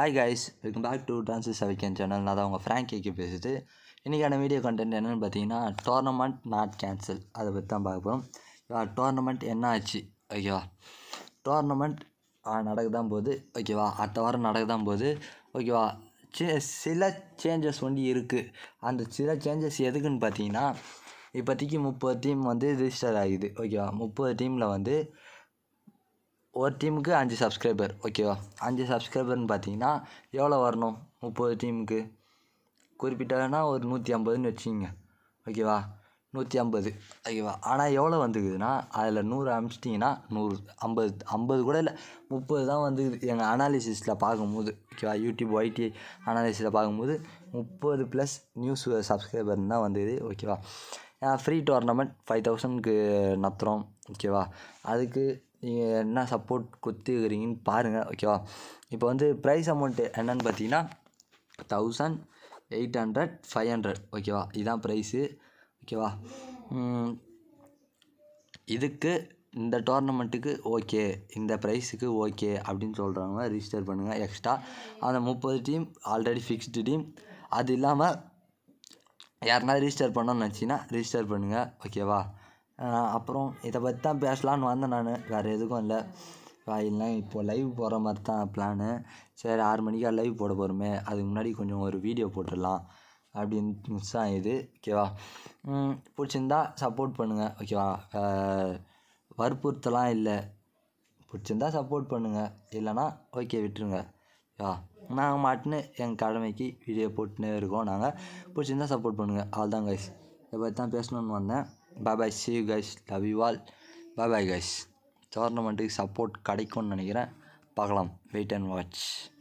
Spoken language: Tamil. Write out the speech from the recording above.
hi guys welcome back to டான்ஸஸ் அவிக்கன் சேனல் நான் தான் உங்கள் ஃப்ராங்க் கேக்கு பேசுது இன்றைக்கான வீடியோ கண்டென்ட் என்னென்னு பார்த்தீங்கன்னா டோர்னமெண்ட் நாட் கேன்சல் அதை பற்றி தான் பார்க்க போகிறோம் டோர்னமெண்ட் என்ன ஆச்சு ஓகேவா டோர்னமெண்ட் நடக்க தான் போகுது ஓகேவா அடுத்த வாரம் நடக்க தான் போகுது ஓகேவா சி சில சேஞ்சஸ் வந்து இருக்குது அந்த சில சேஞ்சஸ் எதுக்குன்னு பார்த்தீங்கன்னா இப்போதைக்கு முப்பது டீம் வந்து ரிஜிஸ்டர் ஆகுது ஓகேவா முப்பது டீமில் வந்து ஒரு டீமுக்கு அஞ்சு சப்ஸ்கிரைபர் ஓகேவா அஞ்சு சப்ஸ்கிரைபர்னு பார்த்தீங்கன்னா எவ்வளோ வரணும் முப்பது டீமுக்கு குறிப்பிட்டனா ஒரு நூற்றி ஐம்பதுன்னு வச்சுங்க ஓகேவா நூற்றி ஐம்பது ஓகேவா ஆனால் எவ்வளோ வந்துக்குதுன்னா அதில் நூறு அனுப்பிச்சிட்டிங்கன்னா நூறு ஐம்பது ஐம்பது கூட இல்லை முப்பது தான் வந்துக்குது எங்கள் அனாலிசிஸில் பார்க்கும்போது ஓகேவா யூடியூப் ஒய்டி அனாலிசிஸில் பார்க்கும்போது முப்பது ப்ளஸ் நியூஸ் சப்ஸ்கிரைபர்னு தான் வந்தது ஓகேவா ஃப்ரீ டோர்னமெண்ட் ஃபைவ் தௌசண்ட்க்கு நடத்துகிறோம் ஓகேவா அதுக்கு நீங்கள் என்ன சப்போர்ட் கொடுத்துக்கிறீங்கன்னு பாருங்கள் ஓகேவா இப்போ வந்து ப்ரைஸ் அமௌண்ட்டு என்னன்னு பார்த்தீங்கன்னா thousand eight hundred five hundred ஓகேவா இதுதான் ப்ரைஸு ஓகேவா இதுக்கு இந்த டோர்னமெண்ட்டுக்கு ஓகே இந்த ப்ரைஸுக்கு ஓகே அப்படின்னு சொல்கிறவங்க ரிஜிஸ்டர் பண்ணுங்கள் எக்ஸ்ட்ரா அந்த முப்பது டீம் ஆல்ரெடி ஃபிக்ஸ்டு டீம் அது இல்லாமல் யாருனா ரிஜிஸ்டர் பண்ணணும்னு நினச்சிங்கன்னா ரிஜிஸ்டர் பண்ணுங்கள் ஓகேவா அப்புறம் இதை பற்றி தான் பேசலான்னு வந்தேன் நான் வேறு எதுக்கும் இல்லை இல்லைனா இப்போ லைவ் போகிற மாதிரி தான் பிளானு சரி ஆறு மணிக்கா லைவ் போட போகிறோமே அதுக்கு முன்னாடி கொஞ்சம் ஒரு வீடியோ போட்டுடலாம் அப்படின்னு மிஸ் தான் இது ஓகேவா பிடிச்சிருந்தா சப்போர்ட் பண்ணுங்கள் ஓகேவா வற்புறுத்தலாம் இல்லை பிடிச்சிருந்தா சப்போர்ட் பண்ணுங்கள் இல்லைனா ஓகே விட்டுருங்க ஓகேவா நாங்கள் மாட்டுன்னு எங்கள் கடமைக்கு வீடியோ போட்டுனே இருக்கோம் நாங்கள் பிடிச்சிருந்தா சப்போர்ட் பண்ணுங்கள் ஆல் தான் கைஸ் இதை பற்றி தான் பேசணுன்னு வந்தேன் bye bye see you guys love you all bye bye guys டோர்னமெண்ட்டுக்கு சப்போர்ட் கிடைக்கும்னு நினைக்கிறேன் பார்க்கலாம் வெயிட் அண்ட் வாட்ச்